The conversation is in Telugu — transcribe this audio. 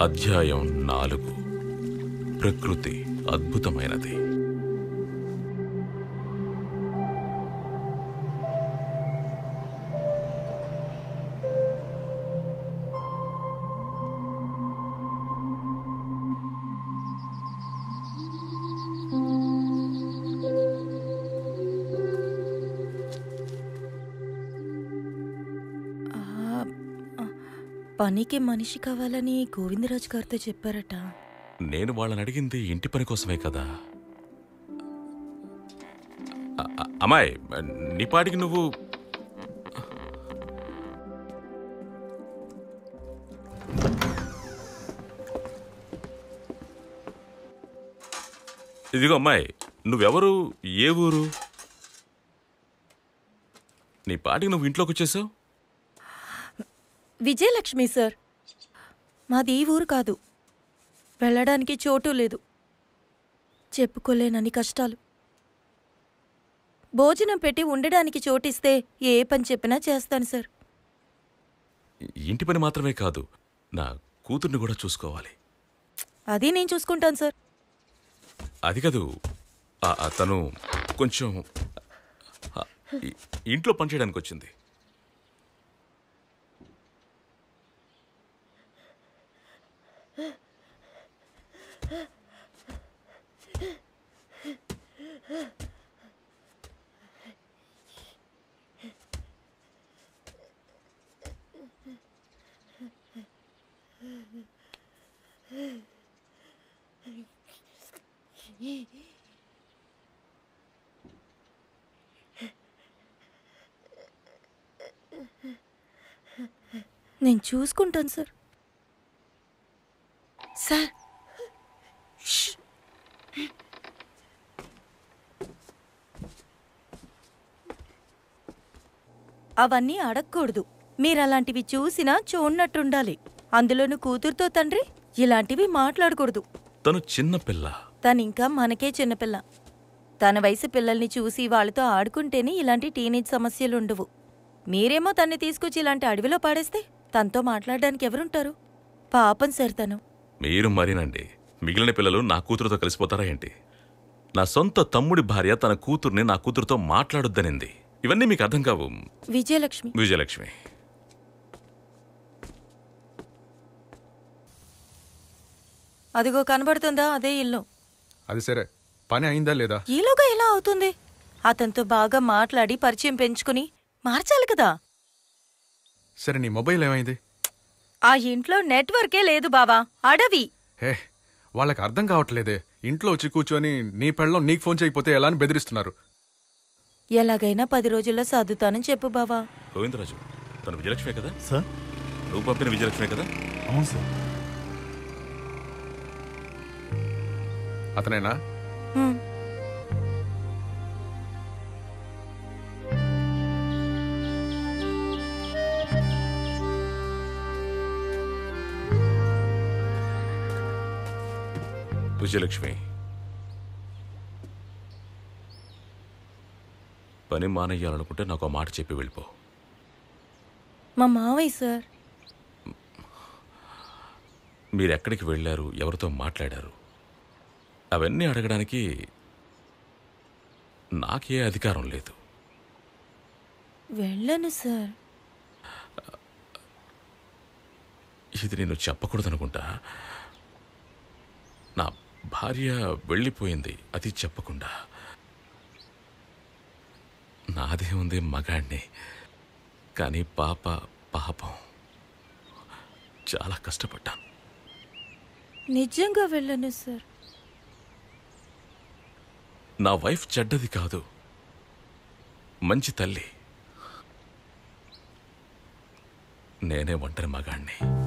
అధ్యాయం నాలుగు ప్రకృతి అద్భుతమైనది ఆ, ఆ, పనికి మనిషి కావాలని గోవిందరాజు గారితో చెప్పారట నేను వాళ్ళని అడిగింది ఇంటి పని కోసమే కదా అ- అ- అమ్మాయి నీ పాటికి నువ్వు ఇదిగో అమ్మాయి నువ్వెవరు ఏ ఊరు నీ పాటికి నువ్వు ఇంట్లోకి వచ్చేసావు విజయలక్ష్మి సార్ మాది ఈ ఊరు కాదు వెళ్ళడానికి చోటు లేదు చెప్పుకోలేనని కష్టాలు భోజనం పెట్టి ఉండడానికి చోటిస్తే ఏ పని చెప్పినా చేస్తాను సార్ ఇంటి పని మాత్రమే కాదు నా కూతుర్ని కూడా చూసుకోవాలి అది నేను చూసుకుంటాను సార్ అది కాదు ఆ- ఆ తను కొంచెం ఆ, ఇ- ఇంట్లో పనిచేయడానికి వచ్చింది నేను చూసుకుంటాను సార్ సార్ ష్. అవన్నీ అడగకూడదు మీరలాంటివి చూసినా చూడనట్టుండాలి అందులోనూ కూతురుతో తండ్రి ఇలాంటివి మాట్లాడకూడదు తను చిన్న పిల్ల తనింకా మనకే చిన్నపిల్ల తన వయసు పిల్లల్ని చూసి వాళ్ళతో ఆడుకుంటేనే ఇలాంటి టీనేజ్ సమస్యలుండవు మీరేమో తన్ని తీసుకొచ్చి ఇలాంటి అడవిలో పాడేస్తే తనతో మాట్లాడడానికి ఎవరుంటారు పాపం సార్ తను మీరు మరీనండి మిగిలిన పిల్లలు నా కూతురుతో కలిసిపోతారా ఏంటి నా సొంత తమ్ముడి భార్య తన కూతుర్ని నా కూతురుతో మాట్లాడొద్దనింది ఇవన్నీ మీకు అర్థం కావు విజయలక్ష్మి విజయలక్ష్మి అదిగో కనబడుతుందా అదే ఇల్లు అది సరే పని అయిందా లేదా ఈలోగా ఎలా అవుతుంది అతనితో బాగా మాట్లాడి పరిచయం పెంచుకుని మార్చాలి కదా సరే నీ మొబైల్ ఏమైంది ఆ ఇంట్లో నెట్వర్కే లేదు బావా అడవి హే వాళ్ళకి అర్థం కావట్లేదే ఇంట్లో వచ్చి కూర్చొని నీ పెళ్ళం నీకు ఫోన్ చేయకపోతే ఎలా అని బెదిరిస్తున్నారు ఎలాగైనా పది రోజుల్లో సర్దుతానని చెప్పు బావా గోవిందరాజు తను విజయలక్ష్మే కదా సార్ నువ్వు పంపిన విజయలక్ష్మే కదా అవును సార్ అతనేనా హ్మ్. విజయలక్ష్మి పని మానేయాలనుకుంటే నాకు ఆ మాట చెప్పి వెళ్ళిపో మా మావయ్య సార్ మీరు ఎక్కడికి వెళ్ళారు ఎవరితో మాట్లాడారు అవన్నీ అడగడానికి నాకే అధికారం లేదు వెళ్ళను సార్ ఇది నేను చెప్పకూడదనుకుంటా నా భార్య వెళ్ళిపోయింది అది చెప్పకుండా నాదే ఉంది మగాణ్ణి కానీ పాప పాపం చాలా కష్టపడ్డాను నిజంగా వెళ్ళను సార్ నా వైఫ్ చెడ్డది కాదు మంచి తల్లి నేనే ఒంటరి మగాణ్ణి